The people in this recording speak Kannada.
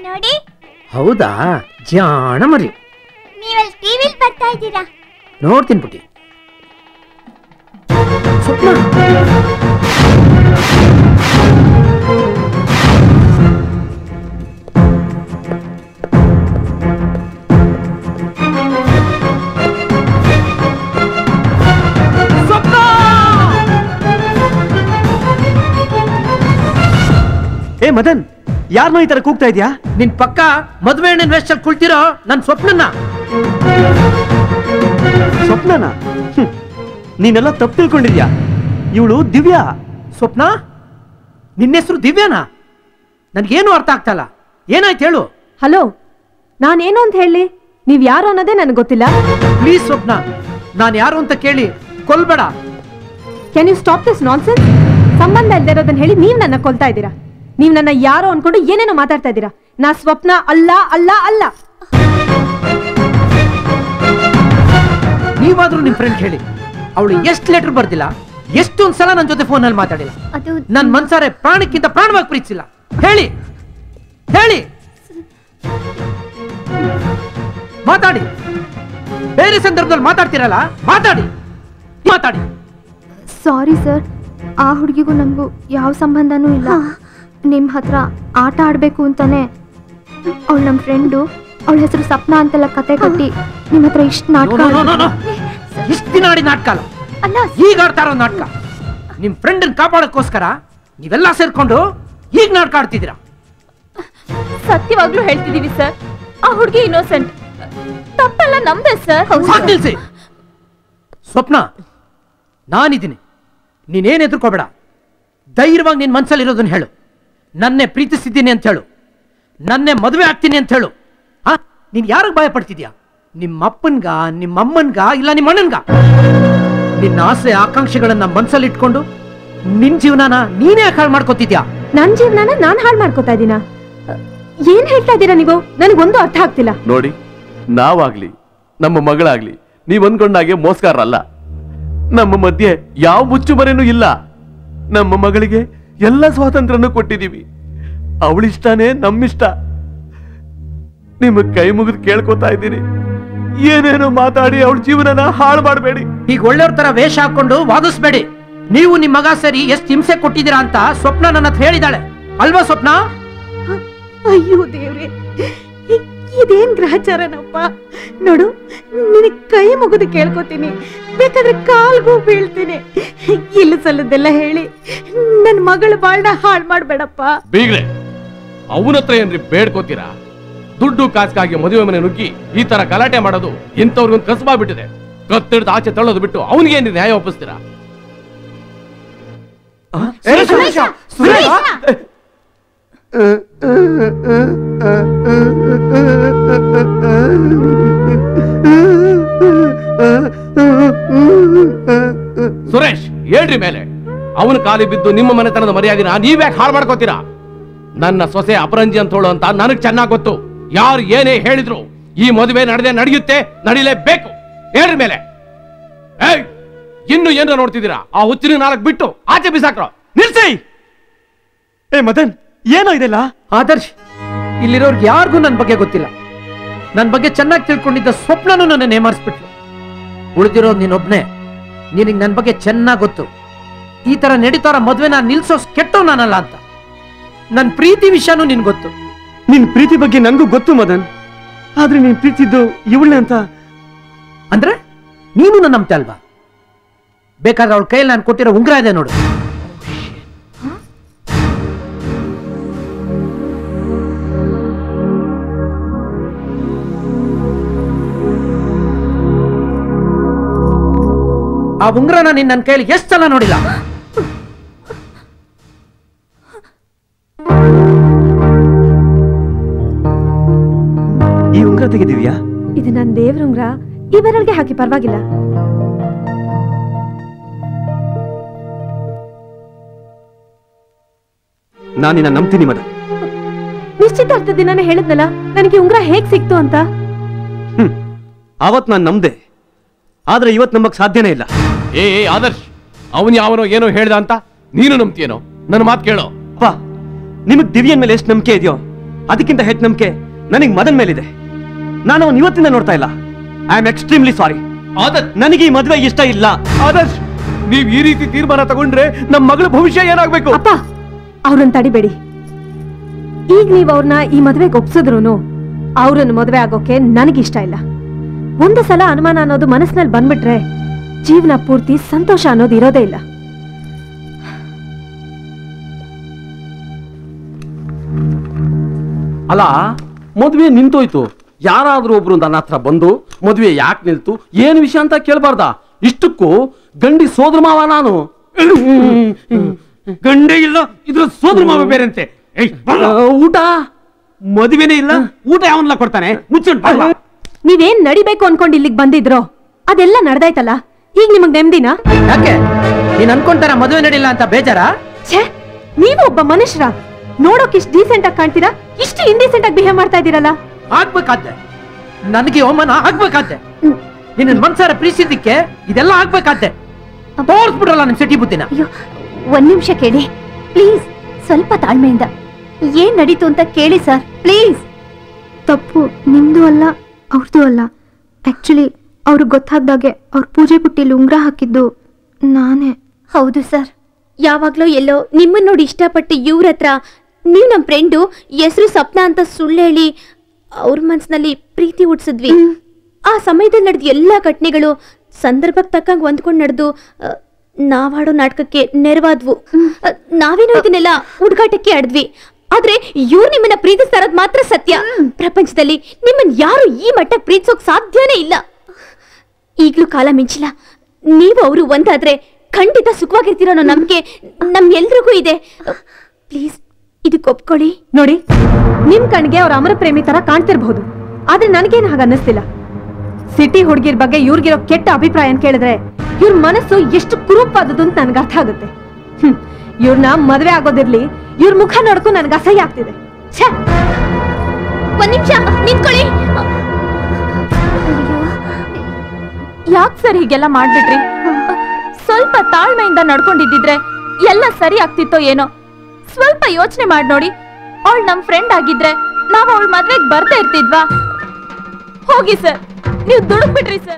ನೋಡಿ ಹೌದಾ ಜಾಣ ಮರಿ ನೀವಲ್ಲಿ ಟಿವಿಲ್ ಬರ್ತಾ ಇದ್ದೀರಾ ನೋಡ್ತೀನಿ ಪುಟಿ ಸ್ವಪ್ನ ಏ ಮದನ್ ಯಾರನ್ನೋ ಈ ತರ ಕೂಗ್ತಾ ಇದ್ಯಾ ನಿನ್ ಪಕ್ಕ ಮದುವೆ ಹಣ್ಣಿನ ವೇಷದಲ್ಲಿ ಕುಳ್ತಿರೋ ನನ್ ಸ್ವಪ್ನನ್ನ ಸ್ವಪ್ನನ ಹ್ಮ್. ನೀನೆಲ್ಲ ತಪ್ಪು ತಿಳ್ಕೊಂಡಿದ್ಯಾ ಇವಳು ದಿವ್ಯಾ ಸ್ವಪ್ನ ನಿನ್ನ ಹೆಸರು ದಿವ್ಯಾನಾ ನನ್ಗೇನು ಅರ್ಥ ಆಗ್ತಲ್ಲ ಏನಾಯ್ತು ಹೇಳು ಹಲೋ ನಾನೇನು ಅಂತ ಹೇಳಿ ನೀವ್ ಯಾರು ಅನ್ನೋದೇ ನನಗೆ ಗೊತ್ತಿಲ್ಲ ಪ್ಲೀಸ್ ಸ್ವಪ್ನ ನಾನು ಯಾರು ಅಂತ ಕೇಳಿ ಕೊಲ್ಬೇಡ can you stop this nonsense ಸಂಬಂಧ ಇಲ್ದೇ ಇರೋದನ್ನ ಹೇಳಿ ನೀವ್ ನನ್ನ ಕೊಲ್ತಾ ಇದ್ದೀರಾ ನೀವ್ ನನ್ನ ಯಾರೋ ಅನ್ಕೊಂಡು ಏನೇನೋ ಮಾತಾಡ್ತಾ ಇದ್ದೀರಾ ನಾ ಸ್ವಪ್ನ ಅಲ್ಲ ಅಲ್ಲ ಅಲ್ಲ ನೀವಾದ್ರೂ ನಿಮ್ ಫ್ರೆಂಡ್ ಹೇಳಿ ಅವಳು ಎಷ್ಟು ಲೆಟರ್ ಬರ್ದಿಲ್ಲ ಎಷ್ಟೊಂದ್ ಸಲ ನನ್ನ ಜೊತೆ ಫೋನಲ್ಲಿ ಮಾತಾಡಿಲ್ಲ ಅದು ನನ್ ಮನ್ಸಾರೆ ಪ್ರಾಣಕ್ಕಿಂತ ಪ್ರಾಣವಾಗಿ ಪ್ರೀತಿಸಿಲ್ಲ ಹೇಳಿ ಹೇಳಿ ಮಾತಾಡಿ ಬೇರೆ ಸಂದರ್ಭದಲ್ಲಿ ಮಾತಾಡ್ತಿರಲ್ಲ ಮಾತಾಡಿ ಮಾತಾಡಿ ಸಾರಿ ಸರ್ ಆ ಹುಡುಗಿಗೂ ನಮಗೂ ಯಾವ ಸಂಬಂಧನೂ ಇಲ್ಲ ನಿಮ್ಮ ಹತ್ರ ಆಟ ಆಡಬೇಕು ಅಂತಾನೆ ಅವಳು ನಮ್ಮ ಫ್ರೆಂಡು ಅವಳ ಹೆಸರು ಸಪ್ನ ಅಂತೆಲ್ಲ ಕತೆ ಕಟ್ಟಿ ನಿಮ್ಮ ಹತ್ರ ಇಷ್ಟು ನಾಟಕ ನೋ, ನೋ, ನೋ, ನೋ. ಇಷ್ಟ್ ದಿನ ಆಡಿ ನಾಟಕ ಅಲ್ಲ ಅಲ್ಲ ಈಗ ಆಡ್ತಾ ಇರೋ ನಾಟಕ ನಿಮ್ ಫ್ರೆಂಡ್ ಕಾಪಾಡಕ್ಕೋಸ್ಕರ ನೀವೆಲ್ಲ ಸೇರ್ಕೊಂಡು ಈಗ ನಾಟಕ ಆಡ್ತಿದ್ದೀರಾ ಸತ್ಯವಾಗ್ಲೂ ಹೇಳ್ತಿದೀವಿ ಸರ್ ಆ ಹುಡುಗಿ ಇನ್ನೋಸೆಂಟ್ ತಪ್ಪೆಲ್ಲ ನಮ್ದೆ ಸರ್ ಸಾಕ್ ನಿಲ್ಸಿ ಸ್ವಪ್ನ ನಾನಿದ್ದೀನಿ ನೀನೇನ್ ಎದುರ್ಕೋಬೇಡ ಧೈರ್ಯವಾಗಿ ನಿನ್ ಮನ್ಸಲ್ಲಿರೋದನ್ನ ಹೇಳು ನನ್ನೇ ಪ್ರೀತಿಸಿದ್ದೀನಿ ಅಂತ ಹೇಳು ನನ್ನೇ ಮದುವೆ ಆಗ್ತೀನಿ ಅಂತ ಹೇಳು ಹಾ ನೀನ್ ಯಾರಿಗೆ ಭಯ ಪಡ್ತಿದ್ಯಾ ನಿಮ್ಮ ಅಪ್ಪನ್ಗ ನಿಮ್ಮ ಅಮ್ಮನ್ಗ ಇಲ್ಲ ನಿಮ್ಮ ಅಣ್ಣನ್ಗ ನಿನ್ನ ಆಸೆ ಆಕಾಂಕ್ಷೆಗಳನ್ನ ಮನ್ಸಲ್ಲಿ ಇಟ್ಕೊಂಡು ನಿನ್ ಜೀವನನ ನೀನೇ ಯಾಕ್ ಹಾಳು ಮಾಡ್ಕೋತಿದ್ಯಾ ನನ್ ಜೀವನನ ನಾನ್ ಹಾಳು ಮಾಡ್ಕೋತಾ ಇದೀನ ಏನ್ ಹೇಳ್ತಾ ಇದ್ದೀರಾ ನೀವು ನನಗೊಂದು ಅರ್ಥ ಆಗ್ತಿಲ್ಲ ನೋಡಿ ನಾವಾಗ್ಲಿ ನಮ್ಮ ಮಗಳಾಗ್ಲಿ ನೀವ್ ಅಂದ್ಕೊಂಡಾಗೆ ಮೋಸ್ಗಾರಲ್ಲ ನಮ್ಮ ಮಧ್ಯೆ ಯಾವ ಮುಚ್ಚುಮರೆನೂ ಇಲ್ಲ ನಮ್ಮ ಮಗಳಿಗೆ ಎಲ್ಲ ಸ್ವಾತಂತ್ರ್ಯನೂ ಕೊಟ್ಟಿದೀವಿ ಅವಳಿಷ್ಟಾನೇ ನಮ್ಮಿಷ್ಟ ನಿಮಗ್ ಕೈ ಮುಗಿದು ಕೇಳ್ಕೊತಾ ಇದ್ದೀನಿ ಏನೇನೋ ಮಾತಾಡಿ ಅವಳ ಜೀವನನ ಹಾಳು ಮಾಡಬೇಡಿ ಈಗ ಒಳ್ಳೆಯವ್ರ ತರ ವೇಷ ಹಾಕೊಂಡು ವಾದಿಸ್ಬೇಡಿ ನೀವು ನಿಮ್ ಮಗ ಸರಿ ಎಷ್ಟು ಹಿಂಸೆ ಕೊಟ್ಟಿದ್ದೀರಾ ಅಂತ ಸ್ವಪ್ನ ನನ್ನ ಹತ್ರ ಹೇಳಿದಾಳೆ ಅಲ್ವಾ ಸ್ವಪ್ನ ಅಯ್ಯೋ ದೇವ್ರೆ ಇದೇನ್ ಗ್ರಹಚಾರನಪ್ಪ ನೋಡು ನಿನಗ್ ಕೈ ಮುಗಿದು ಕೇಳ್ಕೊತೀನಿ ಬೇಕಾದ್ರೆ ಕಾಲ್ಗೂ ಬೀಳ್ತೀನಿ ಇಲ್ಲ ಸಲ್ಲದೆಲ್ಲ ಹೇಳಿ ನನ್ ಮಗಳ ಬಾಳ್ನ ಹಾಳ್ ಮಾಡ್ಬೇಡಪ್ಪ ಬೀಗ್ರೆ ಅವನ ಹತ್ರ ಏನ್ರಿ ಬೇಡ್ಕೋತೀರಾ ದುಡ್ಡು ಕಾಸ್ಗಾಗಿ ಮದುವೆ ಮನೆ ನುಗ್ಗಿ ಈ ತರ ಗಲಾಟೆ ಮಾಡೋದು ಇಂಥವ್ರಿಗೊಂದು ಕಸಬಾಗ್ಬಿಟ್ಟಿದೆ ಕತ್ತಿಡ್ದು ಆಚೆ ತಳ್ಳೋದು ಬಿಟ್ಟು ಅವನಿಗೇನು ನ್ಯಾಯ ಒಪ್ಪಿಸ್ತೀರಾ ಸುರೇಶ್ ಹೇಳ್ರಿ ಮೇಲೆ ಅವನ ಕಾಲಿ ಬಿದ್ದು ನಿಮ್ಮ ಮನೆತನದ ಮರ್ಯಾದಿನ ನೀವ್ಯಾಕೆ ಹಾಳು ಮಾಡ್ಕೋತೀರಾ ನನ್ನ ಸೊಸೆ ಅಪರಂಜಿ ಅಂತ ಹೇಳು ಅಂತ ನನಗ್ ಚೆನ್ನಾಗ್ ಗೊತ್ತು ಯಾರು ಏನೇ ಹೇಳಿದ್ರು ಈ ಮದುವೆ ನಡೆದೇ ನಡೆಯುತ್ತೆ ನಡಿಲೇಬೇಕು ಹೇಳ್ರಿ ಮೇಲೆ ಏಯ್ ಇನ್ನು ಏನ್ರ ನೋಡ್ತಿದ್ದೀರಾ ಆ ಹುಚ್ಚಿನ ನಾಲ್ಕು ಬಿಟ್ಟು ಆಚೆ ಬಿಸಾಕ್ರೋ ನಿಲ್ಸಿ ಏ ಮದನ್ ಏನೋ ಇದೆಲ್ಲ ಆದರ್ಶ್ ಇಲ್ಲಿರೋರ್ಗೆ ಯಾರಿಗೂ ನನ್ನ ಬಗ್ಗೆ ಗೊತ್ತಿಲ್ಲ ನನ್ನ ಬಗ್ಗೆ ಚೆನ್ನಾಗಿ ತಿಳ್ಕೊಂಡಿದ್ದ ಸ್ವಪ್ನನೂ ನನ್ನ ನೇಮರಿಸ್ಬಿಟ್ಲು ಉಳಿದಿರೋದು ನೀನೊಬ್ನೇ ನಿನಗೆ ನನ್ನ ಬಗ್ಗೆ ಚೆನ್ನಾಗಿ ಗೊತ್ತು ಈ ತರ ನಡೀತಾರ ಮದ್ವೆನ ನಿಲ್ಸೋ ಕೆಟ್ಟೋ ನಾನಲ್ಲ ಅಂತ ನನ್ನ ಪ್ರೀತಿ ವಿಷಯನೂ ನಿನ್ ಗೊತ್ತು ನಿನ್ ಪ್ರೀತಿ ಬಗ್ಗೆ ನನ್ಗೂ ಗೊತ್ತು ಮದನ್ ಆದ್ರೆ ನೀನ್ ಪ್ರೀತಿದ್ದು ಇವಳೇ ಅಂತ ಅಂದ್ರೆ ನೀನು ನನ್ನ ನಂಬ್ತಾ ಅಲ್ವಾ ಬೇಕಾದ್ರೆ ಅವಳ ಕೈಯಲ್ಲಿ ನಾನು ಕೊಟ್ಟಿರೋ ಉಂಗ್ರ ಇದೆ ನೋಡು ಆ ಉಂಗ್ರನ ನೀನ್ ನನ್ನ ಕೈಯಲ್ಲಿ ಎಷ್ಟು ಸಲ ನೋಡಿಲ್ಲ ಈ ಉಂಗ್ರ ತೆಗೆದಿವ್ಯಾ ಇದು ನನ್ ದೇವ್ರುಂಗ್ರ ಈ ಬೆರಳ್ಗೆ ಹಾಕಿ ಪರವಾಗಿಲ್ಲ ನಾನು ನಿನ್ನ ನಂಬ್ತೀನಿ ಮದನ್ ನಿಶ್ಚಿತಾರ್ಥ ದಿನಾನೇ ಹೇಳಿದ್ನಲ್ಲ ನನಗೆ ಉಂಗ್ರ ಹೇಗ್ ಸಿಕ್ತು ಅಂತ ಹ್ಮ್ ಆವತ್ ನಾನು ನಂಬ್ದೆ ಆದ್ರೆ ಇವತ್ ನಂಬಕ್ ಸಾಧ್ಯನೇ ಇಲ್ಲ ಏ ಏ, ಆದರ್ಶ್ ಅವನ್ ಯಾವನೋ ಏನೋ ಹೇಳ್ದ ಅಂತ ನೀನು ನಂಬ್ತೀಯನೋ ನನ್ನ ಮಾತು ಕೇಳೋ ಅಪ್ಪ ನಿಮಗ್ ದಿವ್ಯನ್ ಮೇಲೆ ಎಷ್ಟು ನಂಬಿಕೆ ಇದೆಯೋ ಅದಕ್ಕಿಂತ ಹೆಚ್ಚು ನಂಬಿಕೆ ನನಗೆ ಮದನ್ ಮೇಲಿದೆ ನಾನು ಅವನ್ ಇವತ್ತಿಂದ ನೋಡ್ತಾ ಇಲ್ಲ I am extremely sorry Adarsh ನನಗೆ ಈ ಮದುವೆ ಇಷ್ಟ ಇಲ್ಲ ಆದರ್ಶ್ ನೀವ್ ಈ ರೀತಿ ತೀರ್ಮಾನ ತಗೊಂಡ್ರೆ ನಮ್ ಮಗಳ ಭವಿಷ್ಯ ಏನಾಗ್ಬೇಕು ಅಪ್ಪ ಅವ್ರನ್ನ ತಡಿಬೇಡಿ ಈಗ ನೀವ್ ಅವ್ರನ್ನ ಈ ಮದ್ವೆಗೆ ಒಪ್ಸಿದ್ರು ಅವ್ರನ್ನ ಮದ್ವೆ ಆಗೋಕೆ ನನಗಿಷ್ಟ ಇಲ್ಲ ಒಂದು ಸಲ ಅನುಮಾನ ಅನ್ನೋದು ಮನಸ್ಸಿನಲ್ಲಿ ಬಂದ್ಬಿಟ್ರೆ ಜೀವನ ಪೂರ್ತಿ ಸಂತೋಷ ಅನ್ನೋದು ಇರೋದೇ ಇಲ್ಲ ಅಲ್ಲ ಮದ್ವೆ ನಿಂತೋಯ್ತು ಯಾರಾದ್ರೂ ಒಬ್ರು ನನ್ನ ಹತ್ರ ಬಂದು ಮದ್ವೆ ಯಾಕೆ ನಿಲ್ತು ಏನ್ ವಿಷಯ ಅಂತ ಕೇಳ್ಬಾರ್ದ ಇಷ್ಟಕ್ಕೂ ಗಂಡಿ ಸೋದ್ರ ಮಾವ ನಾನು ಗಂಡೇ ಇಲ್ಲ ಇದ್ರ ಸೋದ್ರ ಮಾವ ಬೇರೆಂತೆ ಏಯ್, ಬರ್ಲ. ಆ, ಊಟ ಮದುವೆನೇ ಇಲ್ಲ ಊಟ ಯಾವನ್ಲ ಕೊಡ್ತಾನೆ ಮುಚ್ಚುಂಟ್ ಬರ್ಲ. ನೀವೇನ್ ನಡಿಬೇಕು ಅನ್ಕೊಂಡ್ ಇಲ್ಲಿಗೆ ಬಂದಿದ್ರೋ ಅದೆಲ್ಲ ನಡ್ದಾಯ್ತಲ್ಲ ಈಗ ನಿಮಗ್ ನೆಮ್ಮದಿನ ಯಾಕೆ ನೀನ್ ಅನ್ಕೊಂತಾರ ಮದುವೆ ನಡಿಲ್ಲ ಅಂತ ಬೇಜಾರ ಛೇ ನೀವು ಒಬ್ಬ ಮನುಷ್ಯರ ನೋಡೋಕ್ ಇಷ್ಟು ಡೀಸೆಂಟ್ ಆಗಿ ಕಾಣ್ತೀರಾ ಇಷ್ಟು ಇಂಡೀಸೆಂಟ್ ಆಗಿ ಬಿಹೇವ್ ಮಾಡ್ತಾ ಇದೀರಲ್ಲ ಆಗ್ಬೇಕಾದ್ದೆ ನನಗೆ ಅವಮಾನ ಆಗ್ಬೇಕಾದ್ದೆ ನಿನ್ನ ಮನ್ಸಾರ ಪ್ರೀತಿಸಿದ್ದಕ್ಕೆ ಇದೆಲ್ಲ ಆಗ್ಬೇಕಾದ್ದೆ ತೋರ್ಸ್ಬಿಡ್ರಲ್ಲ ನಿಮ್ ಸಿಟಿ ಬುದ್ಧಿನ ಅಯ್ಯೋ ಒಂದ್ ನಿಮಿಷ ಕೇಳಿ ಪ್ಲೀಸ್ ಸ್ವಲ್ಪ ತಾಳ್ಮೆಯಿಂದ ಏನ್ ನಡೀತು ಅಂತ ಕೇಳಿ ಸರ್ ಪ್ಲೀಸ್ ತಪ್ಪು ನಿಮ್ದು ಅಲ್ಲ ಅವ್ರದ್ದು ಅಲ್ಲ ಆಕ್ಚುಲಿ ಅವ್ರಿಗೆ ಗೊತ್ತಾಗ್ದಾಗೆ ಅವ್ರ ಪೂಜೆ ಬುಟ್ಟಿಲಿ ಉಂಗ್ರ ಹಾಕಿದ್ದು ನಾನೇ ಹೌದು ಸರ್ ಯಾವಾಗ್ಲೋ ಎಲ್ಲೋ ನಿಮ್ಮನ್ನ ನೋಡಿ ಇಷ್ಟಪಟ್ಟು ಇವ್ರ ಹತ್ರ ನೀವು ನಮ್ಮ ಫ್ರೆಂಡು ಹೆಸರು ಸಪ್ನ ಅಂತ ಸುಳ್ಳು ಹೇಳಿ ಅವ್ರ ಮನ್ಸಿನಲ್ಲಿ ಪ್ರೀತಿ ಹುಟ್ಸಿದ್ವಿ ಆ ಸಮಯದಲ್ಲಿ ನಡೆದ ಎಲ್ಲಾ ಘಟನೆಗಳು ಸಂದರ್ಭಕ್ಕೆ ತಕ್ಕಂಗೆ ಹೊಂದ್ಕೊಂಡು ನಡೆದು ನಾವಾಡೋ ನಾಟಕಕ್ಕೆ ನೆರವಾದ್ವು ಅ, ನಾವೇನೋ ಇದನ್ನೆಲ್ಲ ಹುಡುಗಾಟಕ್ಕೆ ಆಡಿದ್ವಿ ಆದ್ರೆ ಇವ್ರು ನಿಮ್ಮನ್ನ ಪ್ರೀತಿಸ್ತಾ ಇರೋದು ಮಾತ್ರ ಸತ್ಯ ಪ್ರಪಂಚದಲ್ಲಿ ನಿಮ್ಮನ್ನ ಯಾರು ಈ ಮಟ್ಟಕ್ಕೆ ಪ್ರೀತಿಸೋಕ್ ಸಾಧ್ಯನೇ ಇಲ್ಲ ಈಗ್ಲೂ ಕಾಲ ಮಿಂಚಿಲ್ಲ ನೀವು ಅವರು ಒಂದಾದ್ರೆ ಖಂಡಿತ ಸುಖವಾಗಿರ್ತೀರೋ ಅನ್ನೋ ನಂಬಿಕೆ ನಮ್ಗೆಲ್ರಿಗೂ ಇದೆ ಪ್ಲೀಸ್ ಇದಕ್ಕೆ ಒಪ್ಕೊಳ್ಳಿ ನೋಡಿ ನಿಮ್ ಕಣ್ಗೆ ಅವ್ರ ಅಮರ ಪ್ರೇಮಿ ತರ ಕಾಣ್ತಿರ್ಬಹುದು ಆದ್ರೆ ನನಗೇನು ಹಾಗ ಅನ್ನಿಸ್ತಿಲ್ಲ ಸಿಟಿ ಹುಡುಗಿರ್ ಬಗ್ಗೆ ಇವ್ರಿಗಿರೋ ಕೆಟ್ಟ ಅಭಿಪ್ರಾಯ ಅಂತ ಕೇಳಿದ್ರೆ ಇವ್ರ ಮನಸ್ಸು ಎಷ್ಟು ಕುರುಪಾದದ್ದು ಅಂತ ನನ್ಗೆ ಅರ್ಥ ಆಗುತ್ತೆ ಹ್ಮ್ ಇವ್ರನ್ನ ಮದ್ವೆ ಆಗೋದಿರ್ಲಿ ಇವ್ರ ಮುಖ ನೋಡ್ಕೊಂಡು ನನ್ಗೆ ಅಸಹ್ಯ ಆಗ್ತಿದೆ ಛೇ ಒಂದ್ ನಿಮಿಷ ನಿಂತ್ಕೊಳ್ಳಿ ಯಾಕೆ ಸರ್ ಹೀಗೆಲ್ಲ ಮಾಡ್ಬಿಟ್ರಿ ಸ್ವಲ್ಪ ತಾಳ್ಮೆಯಿಂದ ನಡ್ಕೊಂಡಿದ್ದಿದ್ರೆ ಎಲ್ಲ ಸರಿ ಆಗ್ತಿತ್ತೋ ಏನೋ ಸ್ವಲ್ಪ ಯೋಚನೆ ಮಾಡಿ ನೋಡಿ ಅವಳು ನಮ್ ಫ್ರೆಂಡ್ ಆಗಿದ್ರೆ ನಾವ್ ಅವಳ ಮದ್ವೆಗ್ ಬರ್ತಾ ಇರ್ತಿದ್ವಾ ಹೋಗಿ ಸರ್ ನೀವು ದುಡುಕ್ಬಿಟ್ರಿ ಸರ್